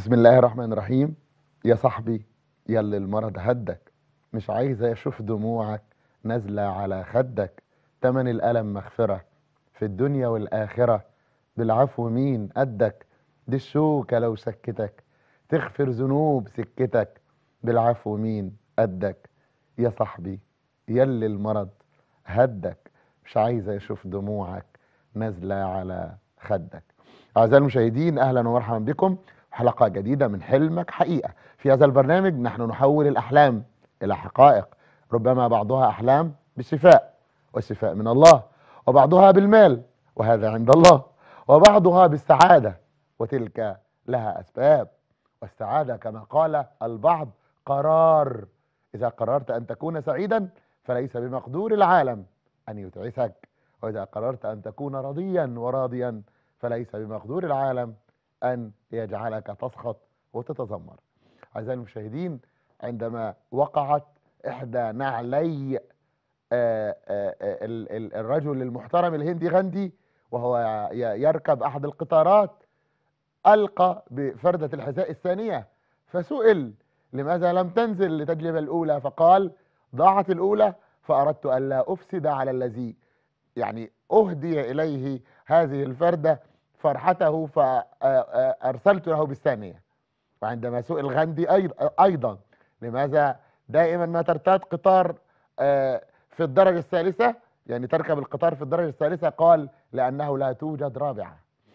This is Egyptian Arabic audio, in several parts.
بسم الله الرحمن الرحيم يا صاحبي يا اللي المرض هدك مش عايز اشوف دموعك نازلة على خدك تمن الألم مغفرة في الدنيا والآخرة بالعفو مين قدك دي الشوكة لو سكتك تغفر ذنوب سكتك بالعفو مين قدك يا صاحبي يا اللي المرض هدك مش عايز اشوف دموعك نازلة على خدك أعزائي المشاهدين أهلا ومرحبا بكم حلقة جديدة من حلمك حقيقة في هذا البرنامج نحن نحول الأحلام إلى حقائق ربما بعضها أحلام بالشفاء والشفاء من الله وبعضها بالمال وهذا عند الله وبعضها بالسعادة وتلك لها أسباب والسعادة كما قال البعض قرار إذا قررت أن تكون سعيدا فليس بمقدور العالم أن يتعسك وإذا قررت أن تكون رضيا وراضيا فليس بمقدور العالم أن يجعلك تسخط وتتذمر أعزائي المشاهدين عندما وقعت إحدى نعلي آه، آه، آه، ال- ال- الرجل المحترم الهندي غاندي وهو ي- يركب أحد القطارات ألقى بفردة الحذاء الثانية فسئل لماذا لم تنزل لتجلب الأولى فقال ضاعت الأولى فأردت ألا أفسد على الذي يعني أهدي إليه هذه الفردة فرحته فأرسلت له بالثانية وعندما سئل غاندي أيض- أيضا لماذا دائما ما ترتاد قطار آه، في الدرجة الثالثة يعني تركب القطار في الدرجة الثالثة قال لأنه لا توجد رابعة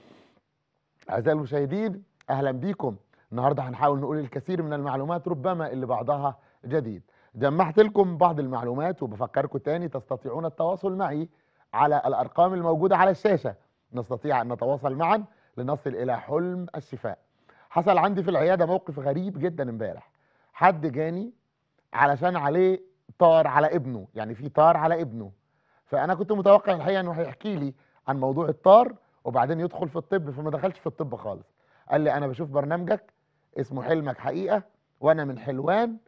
أعزائي المشاهدين أهلا بكم النهاردة هنحاول نقول الكثير من المعلومات ربما اللي بعضها جديد جمعت لكم بعض المعلومات وبفكركم تاني تستطيعون التواصل معي على الأرقام الموجودة على الشاشة نستطيع أن نتواصل معا لنصل إلى حلم الشفاء حصل عندي في العيادة موقف غريب جدا امبارح حد جاني علشان عليه طار على ابنه يعني في طار على ابنه فأنا كنت متوقع الحقيقة أنه هيحكي لي عن موضوع الطار وبعدين يدخل في الطب فما دخلش في الطب خالص قال لي أنا بشوف برنامجك اسمه حلمك حقيقة وأنا من حلوان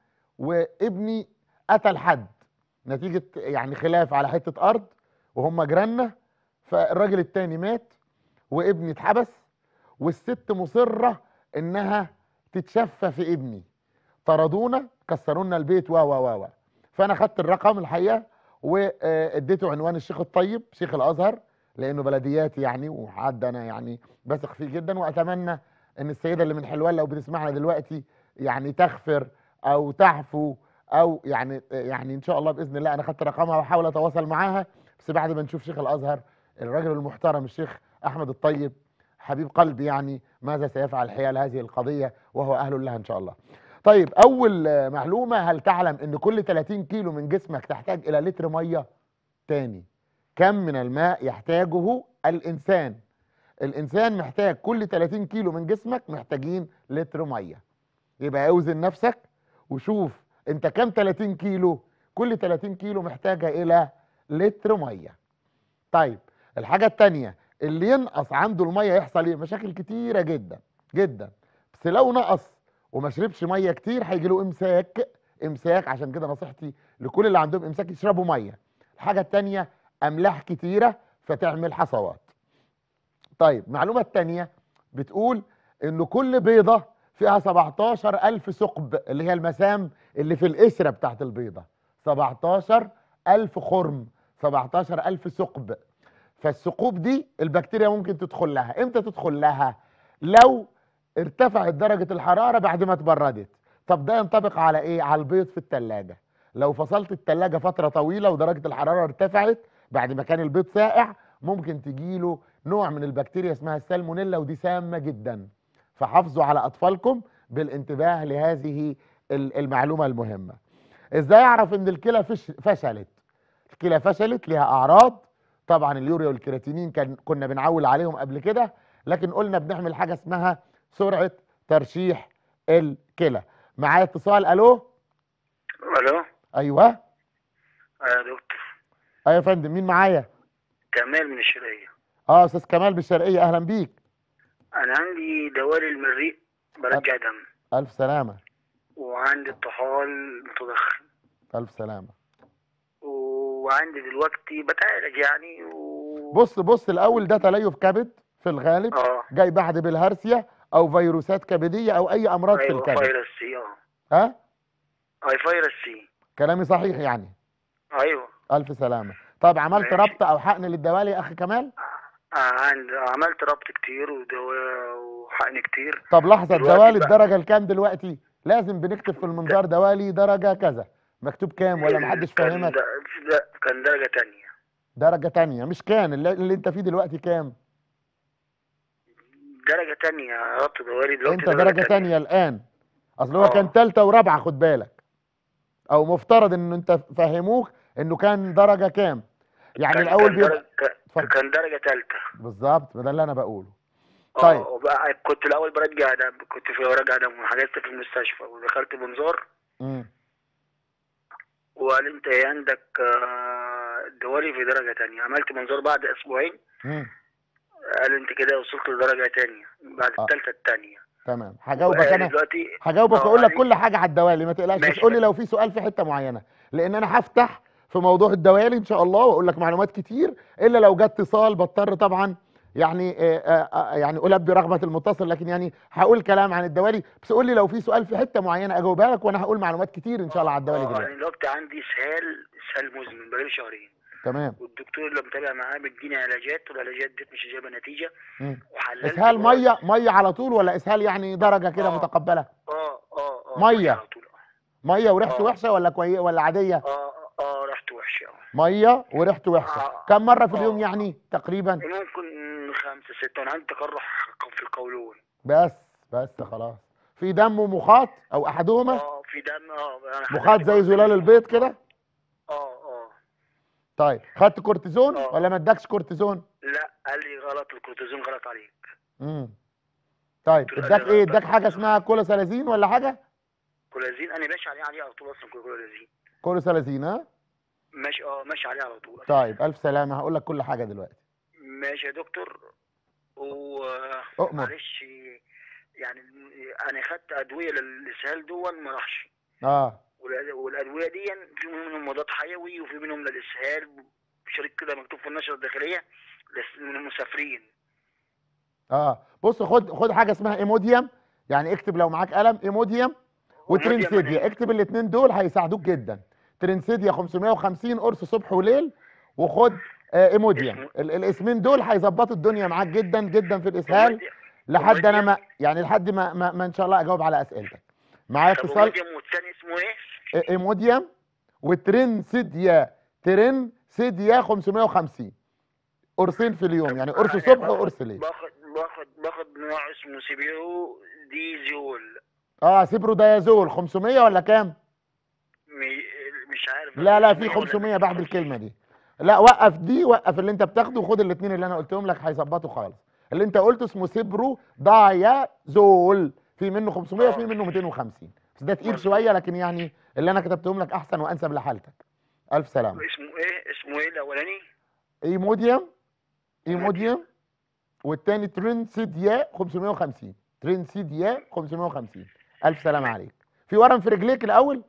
وابني قتل حد نتيجة يعني خلاف على حتة أرض وهم جيراننا فالراجل التاني مات وابني اتحبس والست مصرة انها تتشفى في ابني طردونا كسروا لنا البيت و و و و فانا خدت الرقم الحقيقه واديته عنوان الشيخ الطيب شيخ الازهر لانه بلدياتي يعني وحد انا يعني بثق فيه جدا واتمنى ان السيده اللي من حلوان لو بتسمعنا دلوقتي يعني تغفر او تعفو او يعني يعني ان شاء الله باذن الله انا خدت رقمها واحاول اتواصل معاها بس بعد ما نشوف شيخ الازهر الراجل المحترم الشيخ احمد الطيب حبيب قلبي يعني ماذا سيفعل حيال هذه القضيه وهو اهل لها ان شاء الله. طيب اول آه، معلومه هل تعلم ان كل 30 كيلو من جسمك تحتاج الى لتر ميه؟ تاني كم من الماء يحتاجه الانسان؟ الانسان محتاج كل 30 كيلو من جسمك محتاجين لتر ميه. يبقى اوزن نفسك وشوف انت كم 30 كيلو؟ كل 30 كيلو محتاجه الى لتر ميه. طيب الحاجه التانيه اللي ينقص عنده الميه يحصل ايه؟ مشاكل كتيره جدا جدا بس لو نقص وما شربش ميه كتير هيجي له امساك امساك عشان كده نصيحتي لكل اللي عندهم امساك يشربوا ميه. الحاجه التانيه املاح كتيره فتعمل حصوات. طيب المعلومه التانيه بتقول ان كل بيضه فيها 17000 ثقب اللي هي المسام اللي في القشره بتاعت البيضه 17000 خرم 17000 ثقب فالثقوب دي البكتيريا ممكن تدخل لها امتى تدخل لها لو ارتفعت درجة الحرارة بعد ما اتبردت طب ده ينطبق على ايه على البيض في التلاجة لو فصلت التلاجة فترة طويلة ودرجة الحرارة ارتفعت بعد ما كان البيض ساقع ممكن تجيله نوع من البكتيريا اسمها السالمونيلا ودي سامة جدا فحافظوا على اطفالكم بالانتباه لهذه ال- المعلومة المهمة ازاي اعرف ان الكلى فش- فشلت الكلى فشلت ليها اعراض طبعا اليوريا والكرياتينين كان كنا بنعول عليهم قبل كده لكن قلنا بنعمل حاجه اسمها سرعه ترشيح الكلى معايا اتصال الو الو ايوه يا دكتور ايوه يا فندم مين معايا كمال من الشرقية اه استاذ كمال بالشرقيه اهلا بيك انا عندي دوالي المريء برجع دم الف سلامه وعندي الطحال متضخم الف سلامه وعندي دلوقتي بتعالج يعني و... بص بص الاول ده تليف كبد في الغالب اه جاي بعد بالهرسيا او فيروسات كبديه او اي امراض في ايوه الكبد فيروس سي اه ها اي فيروس سي كلامي صحيح يعني ايوه الف سلامه طب عملت ماشي. ربط او حقن للدوالي يا اخي كمال آه، عند عملت ربط كتير ودواء وحقن كتير طب لحظه دلوقتي الدوالي بقى- الدرجه الكام دلوقتي لازم بنكتب في المنظار دوالي درجه كذا مكتوب كام ولا محدش كان فاهمك د- لا كان درجة تانية درجه تانية مش كان اللي, اللي انت فيه دلوقتي كام درجة تانية ربط دوالي دلوقتي انت درجه تانية الان اصل هو كان آه. تالتة ورابعه خد بالك او مفترض ان انت فهموك انه كان درجه كام يعني كان- الاول كان بيبقى درجة ك- اتفضل. كان درجة تالتة بالظبط ده اللي انا بقوله اه طيب. وبقى كنت الاول برجع دم كنت في براجع دم وحجزت في المستشفى ودخلت بنزار امم وقال انت ايه عندك آه، دوالي في درجة تانية عملت منظار بعد اسبوعين امم قال انت كده وصلت لدرجة تانية بعد آه. التالتة التانية تمام هجاوبك وقال انا دلوقتي هجاوبك آه، واقول لك يعني- كل حاجه على الدوالي ما تقلقش بس ماشي. قول لي لو في سؤال في حته معينه لان انا هفتح في موضوع الدوالي ان شاء الله واقول لك معلومات كتير الا لو جه اتصال بضطر طبعا يعني آه، آه، آه، يعني البي رغبه المتصل لكن يعني هقول كلام عن الدوالي بس قول لي لو في سؤال في حته معينه اجاوبها لك وانا هقول معلومات كتير ان شاء الله على الدوالي آه، دلوقتي يعني دلوقتي عندي اسهال اسهال مزمن بقالي شهرين تمام والدكتور اللي متابع معاه بيديني علاجات والعلاجات دي مش جايبه نتيجه مم. وحللت اسهال جوه- ميه ميه على طول ولا اسهال يعني درجه كده آه. متقبله اه اه اه مية. على طول. ميه وريحته آه. وحشه ولا كويسه ولا عاديه اه اه ريحته وحشه آه. ميه وريحته وحشه آه. كم مره في اليوم آه. يعني تقريبا ممكن خمسة ستة وانا عندي تقرح في القولون بس بس خلاص في دم ومخاط او احدهما اه في دم اه أنا مخاط حضرتك زي قلت زلال لي. البيض كده اه اه طيب خدت كورتيزون آه. ولا ما ادكش كورتيزون لا قال لي غلط الكورتيزون غلط عليك امم طيب قلت له اداك أنا ايه غلطان. اداك حاجه اسمها كولوسالازين ولا حاجه كولازين انا ماشي عليه عليه على طول اصلا كولازين كولوسالازين ها ماشي اه ماشي عليه على طول طيب الف سلامه هقول لك كل حاجه دلوقتي ماشي يا دكتور و أؤمر. معلش يعني انا خدت ادويه للاسهال دون ما راحش اه والأد- والادويه دي في منهم مضاد حيوي وفي منهم للاسهال شريط كده مكتوب في النشره الداخليه لس- من المسافرين اه بص خد خد حاجه اسمها ايموديوم يعني اكتب لو معاك قلم ايموديوم وترنسيديا اكتب الاثنين دول هيساعدوك جدا ترنسيديا 550 قرص صبح وليل وخد آه ايموديوم اسمه- ال- الاسمين دول هيظبطوا الدنيا معاك جدا جدا في الاسهال ومدي- لحد انا ومديم- ما يعني لحد ما, ما, ما ان شاء الله اجاوب على اسئلتك معايا طب اتصال ومديم والتاني اسمه ايه؟ إ- ايموديوم وترنسيديا ترنسيديا 550 قرصين في اليوم يعني قرص أنا صبح باخد- وقرص ليل باخد باخد باخد نوع اسمه سيبيرو ديزيول اه سيبرو دايازول 500 ولا كام مي- مش عارف لا لا في 500 ولا 500 بعد الكلمه دي لا وقف دي وقف اللي انت بتاخده وخد الاثنين اللي انا قلتهم لك هيظبطوا خالص اللي انت قلته اسمه سيبرو دايازول في منه 500 وفي آه. منه 250 بس ده تقيل مظبوط. شويه لكن يعني اللي انا كتبتهم لك احسن وانسب لحالتك الف سلامه اسمه ايه؟ اسمه ايه الاولاني؟ ايموديوم ايموديوم والتاني ترنسيديا 550 ترنسيديا 550 الف سلامه عليك في ورم في رجليك الاول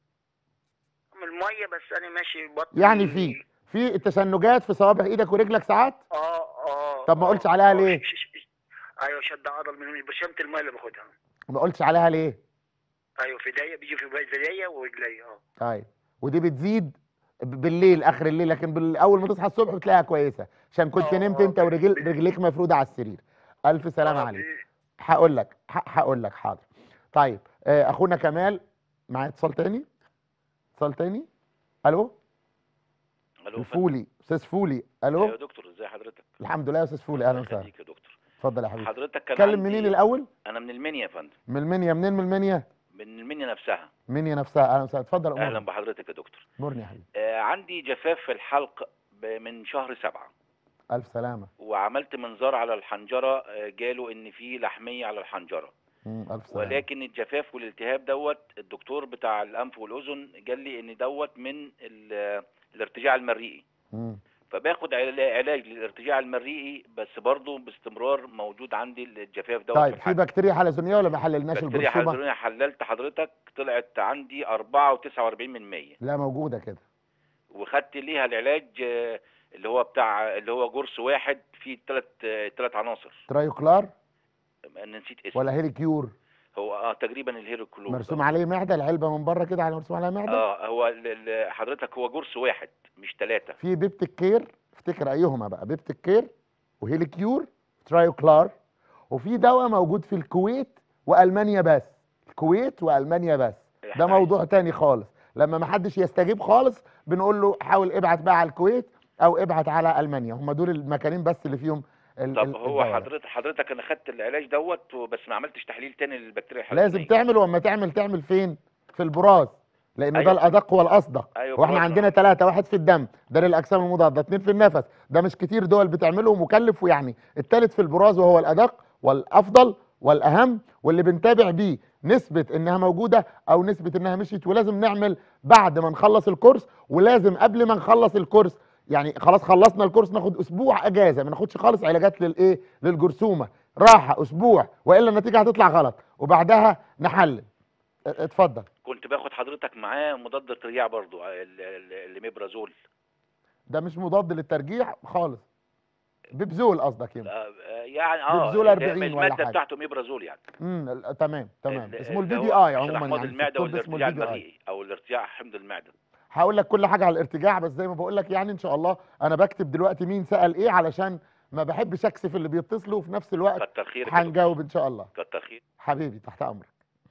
من الميه بس انا ماشي بطني يعني في في التشنجات في صوابع ايدك ورجلك ساعات اه اه طب ما آه، قلتش عليها آه، ليه؟ ش- ش- ش- ايوه شد عضل من برشامه الميه اللي باخدها ما قلتش عليها ليه ايوه في ايديا بيجي في ايديا ورجليا اه طيب ودي بتزيد ب- بالليل اخر الليل لكن بال- اول ما تصحى الصبح بتلاقيها كويسه عشان كنت آه، نمت آه، انت ورجل بال- رجليك مفروده على السرير الف سلامه آه، عليك بي- هقول لك ه- هقول لك حاضر طيب آه، اخونا كمال معايا اتصال تاني اتصال تاني الو الو فندم. الفولي استاذ فولي ايوه الو يا دكتور ازي حضرتك الحمد لله يا استاذ فولي اهلا الله وسهلا يخليك يا دكتور اتفضل يا حبيبي حضرتك كان اتكلم عندي- منين الاول انا من المنيا يا فندم من المنيا منين من المنيا من المنيا نفسها منيا نفسها اهلا وسهلا اتفضل اهلا امورني بحضرتك يا دكتور امورني يا حبيبي آه عندي جفاف في الحلق ب- من شهر سبعة الف سلامه وعملت منظار على الحنجرة آه، جاله ان في لحمية على الحنجرة مم، الف سلامه ولكن الجفاف والالتهاب دوت الدكتور بتاع الانف والاذن قال لي ان دوت من ال- الارتجاع المريئي مم. فباخد عل- علاج للارتجاع المريئي بس برضه باستمرار موجود عندي الجفاف دوت طيب في في الحلق بكتيريا حلزونيه ولا ما حللناش بكتيريا البرشومه حلزونية حللت حضرتك طلعت عندي 4 من 100 لا موجوده كده وخدت ليها العلاج آه، اللي هو بتاع اللي هو جرس واحد فيه ثلاث ثلاث عناصر ترايوكلار انا نسيت اسمه ولا هيلي كيور هو اه تقريبا الهيروكلور مرسوم عليه معده العلبه من بره كده على مرسوم عليها معده اه هو ال- ال- حضرتك هو جرس واحد مش ثلاثة في بيبتيك كير افتكر ايهما بقى بيبتيك كير وهيلي كيور ترايوكلار وفي دواء موجود في الكويت والمانيا بس الكويت والمانيا بس ده موضوع تاني خالص لما ما حدش يستجيب خالص بنقول له حاول ابعت بقى على الكويت او ابعت على المانيا هم دول المكانين بس اللي فيهم ال- طب ال- هو الدواء ده. حضرتك حضرتك انا خدت العلاج دوت بس ما عملتش تحليل تاني للبكتيريا الحلزونية لازم تعمل واما تعمل تعمل فين في البراز لان ده أيوة. الادق والاصدق ايوه واحنا براز. عندنا ثلاثة واحد في الدم ده للاجسام المضاده اثنين في النفس ده مش كتير دول بتعمله ومكلف ويعني الثالث في البراز وهو الادق والافضل والاهم واللي بنتابع بيه نسبه انها موجوده او نسبه انها مشيت ولازم نعمل بعد ما نخلص الكورس ولازم قبل ما نخلص الكورس يعني خلاص خلصنا الكورس ناخد اسبوع اجازه ما ناخدش خالص علاجات للايه للجرثومه راحه اسبوع والا النتيجه هتطلع غلط وبعدها نحلل ات- اتفضل كنت باخد حضرتك معاه مضاد ترجيع برضو ال- ال- الميبرازول ده مش مضاد للترجيع خالص بيبزول قصدك يمكن آه، يعني اه بيبزول ده 40 ولا المادة حاجة. بتاعته ميبرازول يعني امم ال- تمام تمام ال- اسمه اللي البي دي هو اي عشان عموما أحماض يعني في المعدة الطب اسمه والارتجاع البي دي اي المريئي او الارتجاع حمض المعدة هقول لك كل حاجه على الارتجاع بس زي ما بقول لك يعني ان شاء الله انا بكتب دلوقتي مين سال ايه علشان ما بحبش اكسف اللي بيتصلوا وفي نفس الوقت كتر خيرك يا هنجاوب ان شاء الله دكتور. كتر خير حبيبي تحت امرك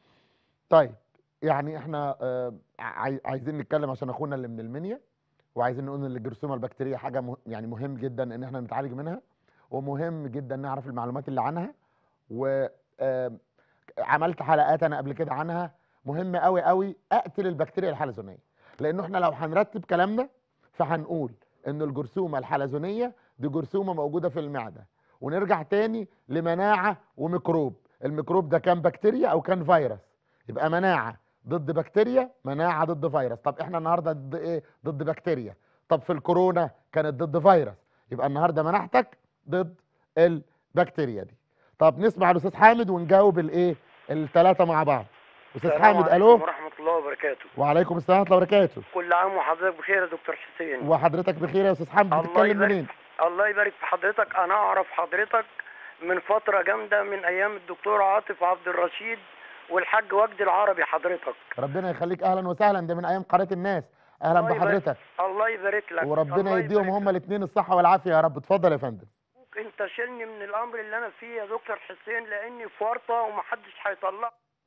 طيب يعني احنا آه، عاي- عايزين نتكلم عشان اخونا اللي من المنيا وعايزين نقول ان الجرثومه البكتيريه حاجه مه... يعني مهم جدا ان احنا نتعالج منها ومهم جدا نعرف المعلومات اللي عنها و آم، عملت حلقات انا قبل كده عنها مهم قوي قوي اقتل البكتيريا الحلزونيه لانه احنا لو هنرتب كلامنا فهنقول ان الجرثومه الحلزونيه دي جرثومه موجوده في المعده ونرجع تاني لمناعه وميكروب الميكروب ده كان بكتيريا او كان فيروس يبقى مناعه ضد بكتيريا مناعه ضد فيروس طب احنا النهارده ضد ايه ضد بكتيريا طب في الكورونا كانت ضد فيروس يبقى النهارده مناعتك ضد البكتيريا دي طب نسمع الاستاذ حامد ونجاوب الايه الثلاثه مع بعض استاذ السلام حامد عليكم الو ورحمة الله وبركاته وعليكم السلام ورحمه الله وبركاته كل عام وحضرتك بخير يا دكتور حسين وحضرتك بخير يا استاذ حامد الله بتتكلم يبارك منين الله يبارك في حضرتك أنا أعرف حضرتك من فترة جامدة من أيام الدكتور عاطف عبد الرشيد والحاج وجدي العربي حضرتك ربنا يخليك اهلا وسهلا ده من ايام قناه الناس اهلا الله يبارك- بحضرتك الله يبارك لك وربنا الله يديهم يبارك هما الاثنين الصحه والعافيه يا رب اتفضل يا فندم لك. أنت شيلني من الأمر اللي أنا فيه يا دكتور حسين لأني في ورطة ومحدش هيطلع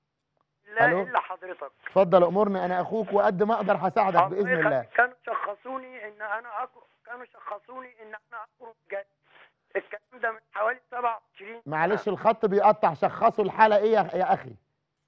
لا ألو؟ إلا حضرتك اتفضل امرني انا اخوك وقد ما اقدر هساعدك الله باذن يخليك. الله كانوا شخصوني ان انا اكره كانوا شخصوني ان انا اكره جاي الكلام ده من حوالي 27 معلش الخط بيقطع شخصوا الحاله ايه يا يا اخي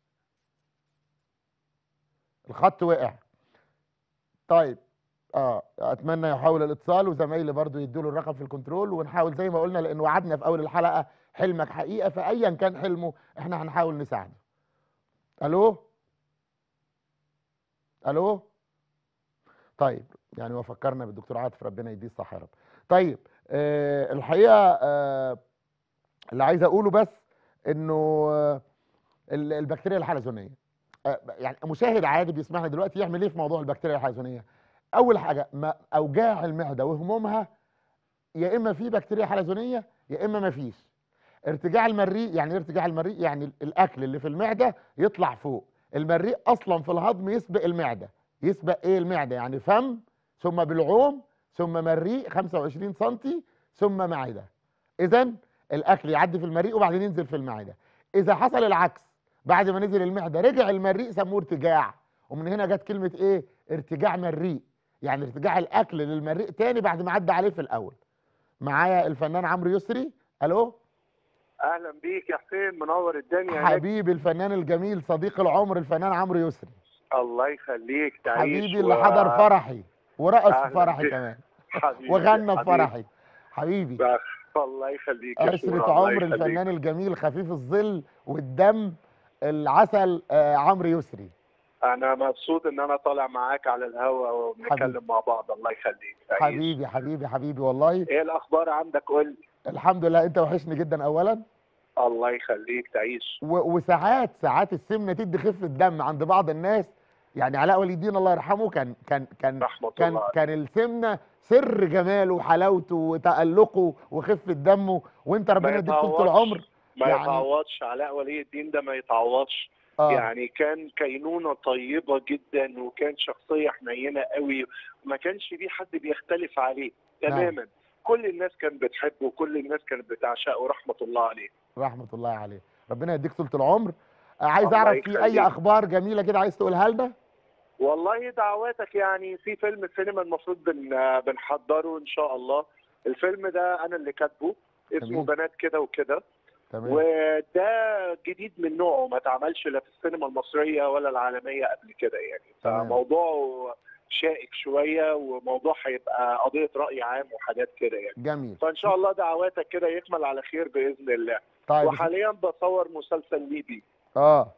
الخط وقع طيب اه اتمنى يحاول الاتصال وزمايلي برضو يدوا له الرقم في الكنترول ونحاول زي ما قلنا لان وعدنا في اول الحلقه حلمك حقيقه فايا كان حلمه احنا هنحاول نساعده الو الو طيب يعني وفكرنا بالدكتور عاطف ربنا يديه الصحه يا رب طيب آه الحقيقه آه اللي عايز اقوله بس انه آه، ال- البكتيريا الحلزونيه آه، يعني مشاهد عادي بيسمعنا دلوقتي يعمل ايه في موضوع البكتيريا الحلزونيه اول حاجه ما اوجاع المعده وهمومها يا اما في بكتيريا حلزونيه يا اما ما فيش ارتجاع المريء يعني ايه ارتجاع المريء يعني الاكل اللي في المعده يطلع فوق المريء اصلا في الهضم يسبق المعده يسبق ايه المعده يعني فم ثم بلعوم ثم مريء 25 سم ثم معده اذا الاكل يعدي في المريء وبعدين ينزل في المعده اذا حصل العكس بعد ما نزل المعده رجع المريء سموه ارتجاع ومن هنا جت كلمه ايه ارتجاع مريء يعني ارتجاع الاكل للمريء تاني بعد ما عدى عليه في الاول معايا الفنان عمرو يسري الو اهلا بيك يا حسين منور الدنيا هناك. حبيبي الفنان الجميل صديق العمر الفنان عمرو يسري الله يخليك تعيش حبيبي اللي حضر فرحي ورقص في أهلاً فرحي بك. كمان حبيبي وغنى في حبيبي. فرحي حبيبي بس الله يخليك يا شورى، عشرة الله عمر يخليك. الفنان الجميل خفيف الظل والدم العسل آه عمرو يسري انا مبسوط ان انا طالع معاك على الهوا وبنتكلم حبيبي. مع بعض الله يخليك تعيش. حبيبي حبيبي حبيبي والله ايه الاخبار عندك قول لي. الحمد لله انت وحشني جدا اولا الله يخليك تعيش و- وساعات ساعات السمنه تدي خفه دم عند بعض الناس يعني علاء ولي الدين الله يرحمه كان كان كان رحمه كان الله كان السمنه سر جماله وحلاوته وتألقه وخفه دمه وانت ربنا ما يديك طول يتعوضش. العمر ما يعني- يتعوضش علاء ولي الدين ده ما يتعوضش اه يعني كان كينونة طيبة جدا وكان شخصية حنينة قوي وما كانش في حد بيختلف عليه نعم. تماما كل الناس كانت بتحبه وكل الناس كانت بتعشقه رحمة الله عليه رحمه الله عليه ربنا يديك طولة العمر آه، عايز الله اعرف في اي يخليك. اخبار جميله كده عايز تقولها لنا والله دعواتك يعني في فيلم سينما المفروض بن بنحضره ان شاء الله الفيلم ده انا اللي كاتبه اسمه جميل. بنات كده وكده تمام وده جديد من نوعه ما اتعملش لا في السينما المصريه ولا العالميه قبل كده يعني تمام. فموضوعه شائك شويه وموضوع هيبقى قضيه راي عام وحاجات كده يعني جميل فان شاء الله دعواتك كده يكمل على خير باذن الله طيب وحاليا بصور مسلسل ليبي اه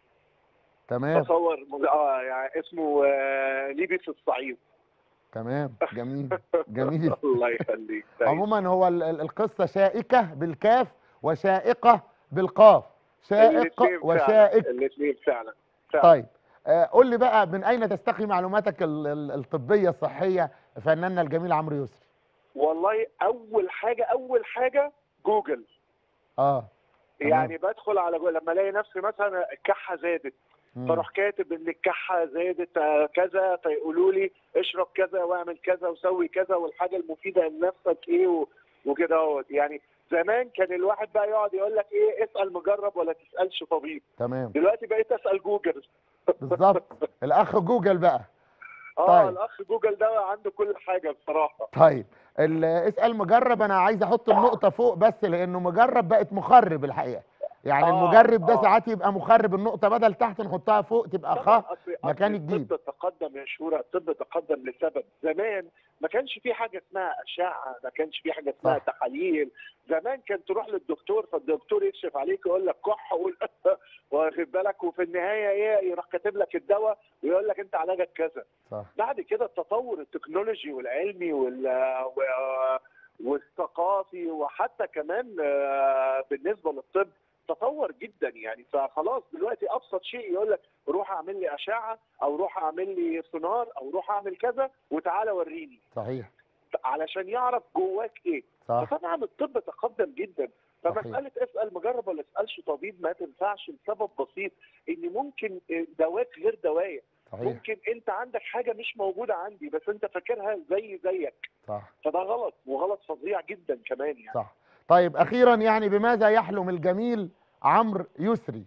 تمام بصور اه يعني اسمه آه، ليبي في الصعيد تمام جميل جميل الله يخليك عموما هو ال- ال- القصه شائكه بالكاف وشائقه بالقاف شائق الاثنين وشائك فعلا الاثنين فعلا فعلا طيب آه، قول لي بقى من اين تستقي معلوماتك ال- ال- الطبيه الصحيه فناننا الجميل عمرو يسري والله اول حاجه اول حاجه جوجل اه تمام. يعني بدخل على جوجل لما الاقي نفسي مثلا الكحه زادت مم. فاروح كاتب ان الكحه زادت آه، كذا فيقولوا لي اشرب كذا واعمل كذا وسوي كذا والحاجه المفيده لنفسك ايه و- وكده اهوت يعني زمان كان الواحد بقى يقعد يقول لك ايه اسال مجرب ولا تسالش طبيب تمام دلوقتي بقيت اسال جوجل بالظبط الاخ جوجل بقى اه طيب. الاخ جوجل ده عنده كل حاجه بصراحه طيب ال- اسال مجرب انا عايز احط النقطه فوق بس لانه مجرب بقت مخرب الحقيقه يعني آه، المجرب ده آه. ساعات يبقى مخرب النقطه بدل تحت نحطها فوق تبقى طبعاً خ أصل- مكان أصل الجيم. الطب تقدم يا شورى الطب تقدم لسبب زمان ما كانش في حاجه اسمها اشعه ما كانش في حاجه اسمها صح. تحاليل زمان كان تروح للدكتور فالدكتور يكشف عليك يقول لك كح وقول واخد بالك وفي النهايه ايه يروح كاتب لك الدواء ويقول لك انت علاجك كذا صح بعد كده التطور التكنولوجي والعلمي وال و- والثقافي وحتى كمان آه، بالنسبه للطب تطور جدا يعني فخلاص دلوقتي ابسط شيء يقول لك روح اعمل لي اشعه او روح اعمل لي سونار او روح اعمل كذا وتعالى وريني صحيح علشان يعرف جواك ايه صح فطبعا الطب تقدم جدا صحيح. فمساله اسال مجرب ولا تسالش طبيب ما تنفعش لسبب بسيط ان ممكن دواك غير دوايا صحيح ممكن انت عندك حاجه مش موجوده عندي بس انت فاكرها زي زيك صح فده غلط وغلط فظيع جدا كمان يعني صح طيب اخيرا يعني بماذا يحلم الجميل عمرو يسري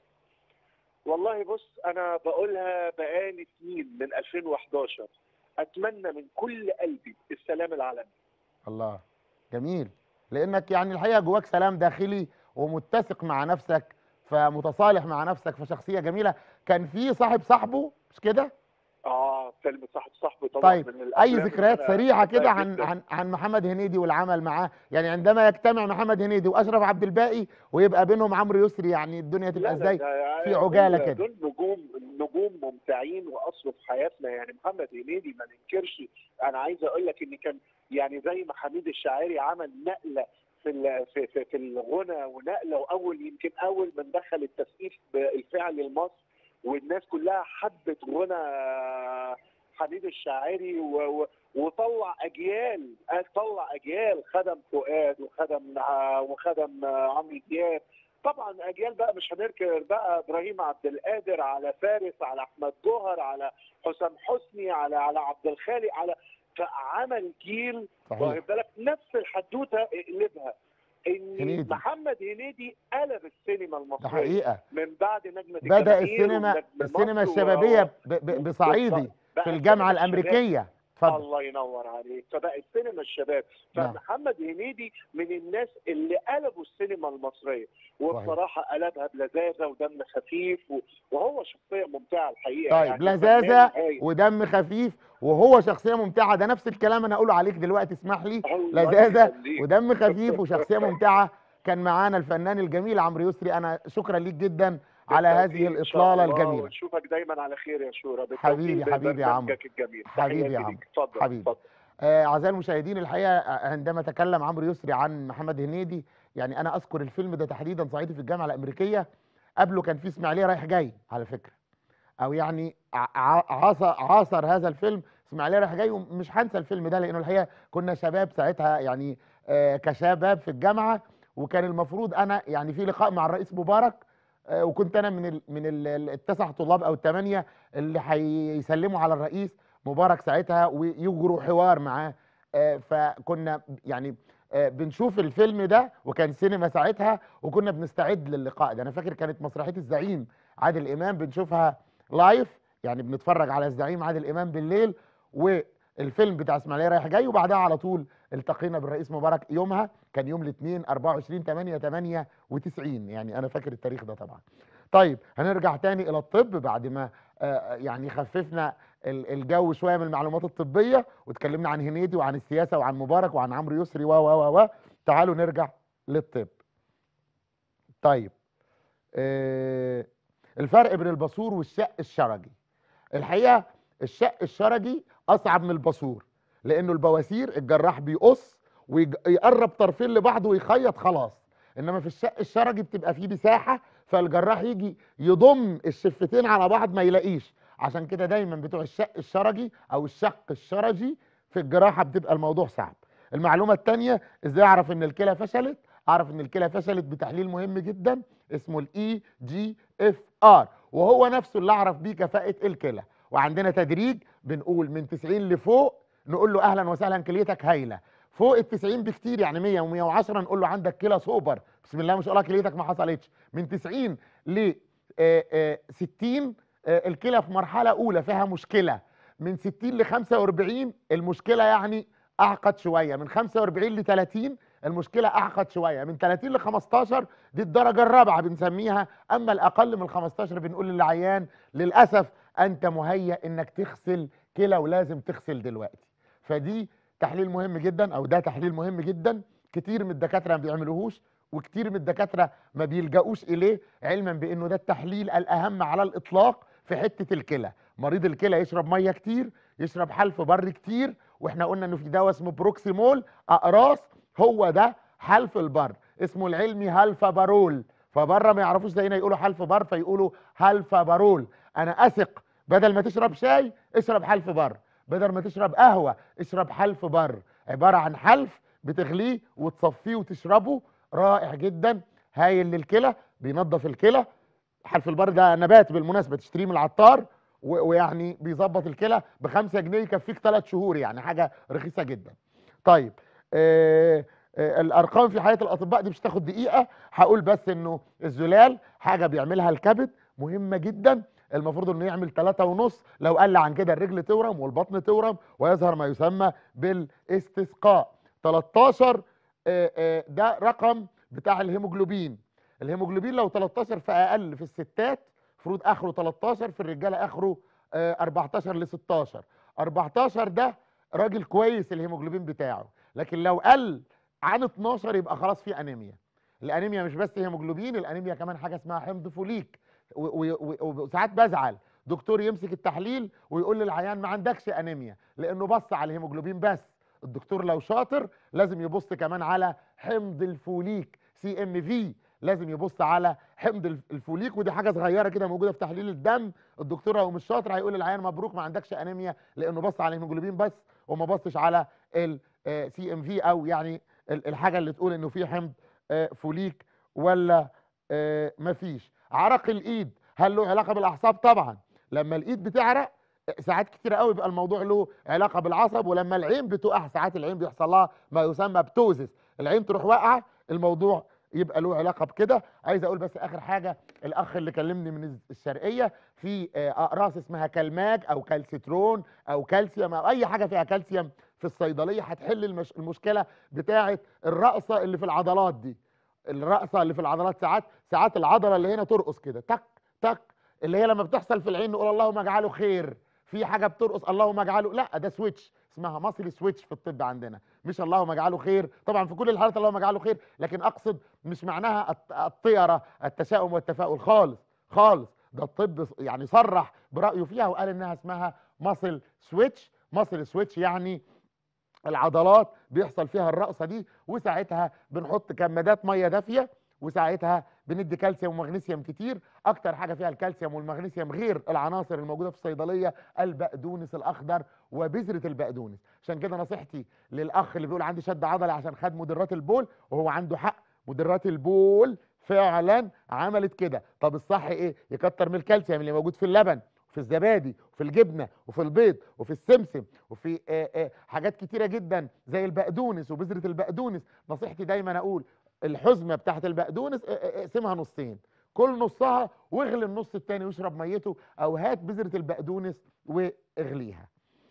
والله بص انا بقولها بقالي سنين من 2011 اتمنى من كل قلبي السلام العالمي الله جميل لانك يعني الحقيقه جواك سلام داخلي ومتسق مع نفسك فمتصالح مع نفسك فشخصيه جميله كان في صاحب صاحبه مش كده اه فيلم صاحب صاحبي طبعا طيب من اي الأفلام ذكريات اللي أنا سريعه كده بحبها عن جداً. عن عن محمد هنيدي والعمل معاه يعني عندما يجتمع محمد هنيدي واشرف عبد الباقي ويبقى بينهم عمرو يسري يعني الدنيا تبقى لا لا ازاي ده في عجالة دول- كده. دول نجوم نجوم ممتعين واصله في حياتنا يعني محمد هنيدي ما ننكرش انا عايز اقول لك ان كان يعني زي ما حميد الشاعري عمل نقله في ال- في في, في الغنى ونقله واول يمكن اول من دخل التسقيف بالفعل لمصر والناس كلها حبت غنى حميد الشاعري و- و- وطلع اجيال طلع اجيال خدم فؤاد وخدم وخدم عمرو دياب طبعا اجيال بقى مش هنركب بقى ابراهيم عبد القادر على فارس على احمد جوهر على حسام حسني على على عبد الخالق على فعمل جيل صحيح واخد بالك نفس الحدوته اقلبها ان هنيدي. محمد هنيدي قلب السينما ده المصريه حقيقه من بعد نجمه بدا الجماهير السينما ونجم السينما مصر و- الشبابيه ب- ب- بصعيدي بقى في الجامعه السينما الشباب. الامريكيه اتفضل الله ينور عليك فبقت سينما الشباب نعم. فمحمد هنيدي من الناس اللي قلبوا السينما المصريه وبصراحه قلبها بلذاذه ودم خفيف و- وهو شخصيه ممتعه الحقيقه طيب يعني لذاذه فنان هايل. ودم خفيف وهو شخصيه ممتعه ده نفس الكلام انا اقوله عليك دلوقتي اسمح لي الله لذاذه يخليك. ودم خفيف وشخصيه ممتعه كان معانا الفنان الجميل عمرو يسري انا شكرا ليك جدا على بالتوفيق هذه إن شاء الاطلاله الله، الجميله ونشوفك دايما على خير يا شورى بالتوفيق حبيبي- حبيبي يا عمرو. ببرنامجك الجميل حبيبي يا تحياتي عمرو. ليك. اتفضل حبيبي. اتفضل آه، اعزائي المشاهدين الحقيقه آه، عندما تكلم عمرو يسري عن محمد هنيدي يعني انا اذكر الفيلم ده تحديدا صعيدي في الجامعه الامريكيه قبله كان في اسماعيليه رايح جاي على فكره او يعني ع- ع- عاصر عاصر هذا الفيلم اسماعيليه رايح جاي ومش هنسى الفيلم ده لانه الحقيقه كنا شباب ساعتها يعني آه، كشباب في الجامعه وكان المفروض انا يعني في لقاء مع الرئيس مبارك آه، وكنت انا من ال من ال- ال- التسع طلاب او الثمانيه اللي هيسلموا على الرئيس مبارك ساعتها ويجروا حوار معاه آه، فكنا يعني آه، بنشوف الفيلم ده وكان سينما ساعتها وكنا بنستعد للقاء ده انا فاكر كانت مسرحيه الزعيم عادل امام بنشوفها لايف يعني بنتفرج على الزعيم عادل امام بالليل والفيلم بتاع اسماعيليه رايح جاي وبعدها على طول التقينا بالرئيس مبارك يومها كان يوم الاثنين 24 8 98 يعني انا فاكر التاريخ ده طبعا طيب هنرجع تاني الى الطب بعد ما آه، يعني خففنا ال- الجو شويه من المعلومات الطبيه واتكلمنا عن هنيدي وعن السياسه وعن مبارك وعن عمرو يسري و و و و تعالوا نرجع للطب طيب آه، الفرق بين الباسور والشق الشرجي الحقيقه الشق الشرجي اصعب من الباسور لانه البواسير الجراح بيقص ويقرب طرفين لبعض ويخيط خلاص انما في الشق الشرجي بتبقى فيه مساحه فالجراح يجي يضم الشفتين على بعض ما يلاقيش عشان كده دايما بتوع الشق الشرجي او الشق الشرجي في الجراحه بتبقى الموضوع صعب المعلومه الثانيه ازاي اعرف ان الكلى فشلت اعرف ان الكلى فشلت بتحليل مهم جدا اسمه الاي جي اف ار وهو نفسه اللي اعرف بيه كفاءه الكلى وعندنا تدريج بنقول من 90 لفوق نقول له اهلا وسهلا كليتك هايله فوق ال 90 بكتير يعني 100 و110 نقول له عندك كلى سوبر بسم الله ما شاء الله كليتك ما حصلتش من 90 ل آه، آه، 60 آه، الكلى في مرحله اولى فيها مشكله من 60 ل 45 المشكله يعني اعقد شويه من 45 ل 30 المشكله اعقد شويه من 30 ل 15 دي الدرجه الرابعه بنسميها اما الاقل من 15 بنقول للعيان للاسف انت مهيأ انك تغسل كلى ولازم تغسل دلوقتي فدي تحليل مهم جدا او ده تحليل مهم جدا كتير من الدكاتره ما بيعملوهوش وكتير من الدكاتره ما بيلجأوش اليه علما بانه ده التحليل الاهم على الاطلاق في حته الكلى مريض الكلى يشرب ميه كتير يشرب حلف بر كتير واحنا قلنا انه في دواء اسمه بروكسيمول اقراص هو ده حلف البر اسمه العلمي هالفابارول فبره ما يعرفوش زينا يقولوا حلف بر فيقولوا هالفابارول انا اثق بدل ما تشرب شاي اشرب حلف بر بدل ما تشرب قهوه اشرب حلف بر عباره عن حلف بتغليه وتصفيه وتشربه رائع جدا هايل للكلى بينظف الكلى حلف البر ده نبات بالمناسبه تشتريه من العطار و- ويعني بيظبط الكلى بخمسة جنيه يكفيك ثلاث شهور يعني حاجه رخيصه جدا طيب آه آه الارقام في حياه الاطباء دي مش تاخد دقيقه هقول بس انه الزلال حاجه بيعملها الكبد مهمه جدا المفروض انه يعمل ثلاثة ونص لو قل عن كده الرجل تورم والبطن تورم ويظهر ما يسمى بالاستسقاء 13 آه، آه، ده رقم بتاع الهيموجلوبين الهيموجلوبين لو 13 فاقل في الستات المفروض اخره 13 في الرجاله اخره آه، 14 ل 16 14 ده راجل كويس الهيموجلوبين بتاعه لكن لو قل عن 12 يبقى خلاص في انيميا الانيميا مش بس هيموجلوبين الانيميا كمان حاجه اسمها حمض فوليك و- و- و- وساعات بزعل دكتور يمسك التحليل ويقول للعيان ما عندكش انيميا لانه بص على الهيموجلوبين بس الدكتور لو شاطر لازم يبص كمان على حمض الفوليك سي ام في لازم يبص على حمض الف- الفوليك ودي حاجه صغيره كده موجوده في تحليل الدم الدكتور لو مش شاطر هيقول للعيان مبروك ما عندكش انيميا لانه بص على الهيموجلوبين بس وما بصش على السي ام في او يعني ال- الحاجه اللي تقول انه في حمض آه، فوليك ولا آه، مفيش عرق الايد هل له علاقه بالاعصاب طبعا لما الايد بتعرق ساعات كتير قوي بيبقى الموضوع له علاقه بالعصب ولما العين بتقع ساعات العين بيحصل لها ما يسمى بتوزس العين تروح واقعه الموضوع يبقى له علاقه بكده عايز اقول بس اخر حاجه الاخ اللي كلمني من الشرقيه في آه، اقراص اسمها كالماج او كالسيترون او كالسيوم او اي حاجه فيها كالسيوم في الصيدليه هتحل المش... المشكله بتاعه الرقصه اللي في العضلات دي الرقصه اللي في العضلات ساعات ساعات العضله اللي هنا ترقص كده تك تك اللي هي لما بتحصل في العين نقول اللهم اجعله خير في حاجه بترقص اللهم اجعله لا ده سويتش اسمها مصري سويتش في الطب عندنا مش اللهم اجعله خير طبعا في كل الحالات اللهم اجعله خير لكن اقصد مش معناها الط- الطيره التشاؤم والتفاؤل خالص خالص ده الطب ص- يعني صرح برايه فيها وقال انها اسمها ماسل سويتش ماسل سويتش يعني العضلات بيحصل فيها الرقصه دي وساعتها بنحط كمادات ميه دافيه وساعتها بندي كالسيوم ومغنيسيوم كتير اكتر حاجه فيها الكالسيوم والمغنيسيوم غير العناصر الموجوده في الصيدليه البقدونس الاخضر وبذره البقدونس عشان كده نصيحتي للاخ اللي بيقول عندي شد عضلي عشان خد مدرات البول وهو عنده حق مدرات البول فعلا عملت كده طب الصح ايه يكتر من الكالسيوم اللي موجود في اللبن وفي الزبادي وفي الجبنه وفي البيض وفي السمسم وفي آه آه حاجات كتيره جدا زي البقدونس وبذره البقدونس نصيحتي دايما اقول الحزمه بتاعت البقدونس آه، آه، اقسمها نصين كل نصها واغلي النص التاني واشرب ميته او هات بذره البقدونس واغليها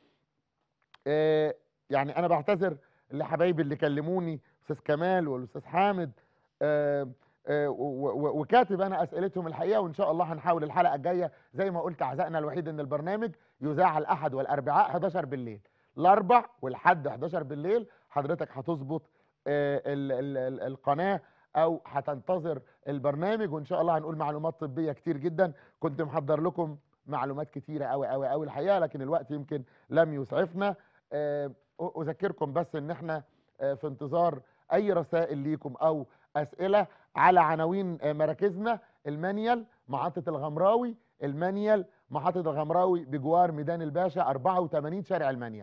آه، يعني انا بعتذر لحبايبي اللي كلموني استاذ كمال والاستاذ حامد آه، آه، و- و- وكاتب انا اسئلتهم الحقيقه وان شاء الله هنحاول الحلقه الجايه زي ما قلت عزائنا الوحيد ان البرنامج يذاع الاحد والاربعاء 11 بالليل الاربع والحد 11 بالليل حضرتك هتظبط آه، ال- ال- ال- القناه او هتنتظر البرنامج وان شاء الله هنقول معلومات طبيه كتير جدا كنت محضر لكم معلومات كتيره قوي قوي قوي الحقيقه لكن الوقت يمكن لم يسعفنا آه، أ- اذكركم بس ان احنا آه، في انتظار اي رسائل ليكم او اسئله على عناوين آه، مراكزنا المانيال محطه الغمراوي المانيال محطه الغمراوي بجوار ميدان الباشا 84 شارع المانيال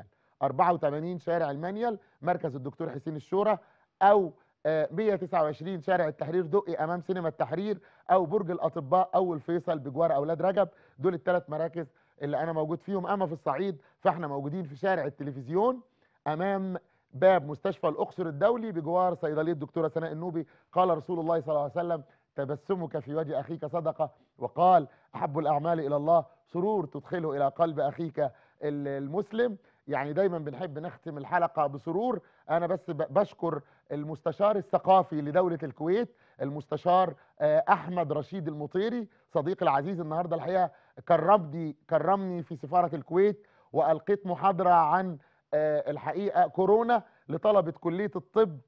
84 شارع المانيال مركز الدكتور حسين الشورى او آه، 129 شارع التحرير دقي امام سينما التحرير او برج الاطباء او الفيصل بجوار اولاد رجب دول الثلاث مراكز اللي انا موجود فيهم اما في الصعيد فاحنا موجودين في شارع التلفزيون امام باب مستشفى الاقصر الدولي بجوار صيدليه الدكتوره سناء النوبي قال رسول الله صلى الله عليه وسلم تبسمك في وجه اخيك صدقه وقال احب الاعمال الى الله سرور تدخله الى قلب اخيك ال- المسلم يعني دايما بنحب نختم الحلقه بسرور انا بس ب- بشكر المستشار الثقافي لدوله الكويت المستشار آه، احمد رشيد المطيري صديقي العزيز النهارده الحقيقه كرمني كرمني في سفاره الكويت والقيت محاضره عن آه، الحقيقه كورونا لطلبه كليه الطب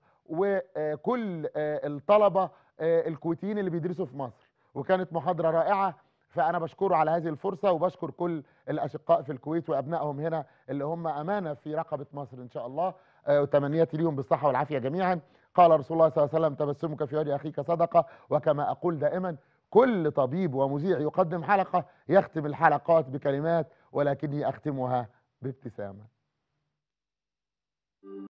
وكل آه، الطلبه آه، الكويتيين اللي بيدرسوا في مصر وكانت محاضره رائعه فانا بشكره على هذه الفرصه وبشكر كل الاشقاء في الكويت وابنائهم هنا اللي هم امانه في رقبه مصر ان شاء الله آه، وتمنياتي ليهم بالصحه والعافيه جميعا قال رسول الله صلى الله عليه وسلم تبسمك في وجه اخيك صدقه وكما اقول دائما كل طبيب ومذيع يقدم حلقه يختم الحلقات بكلمات ولكني اختمها بابتسامه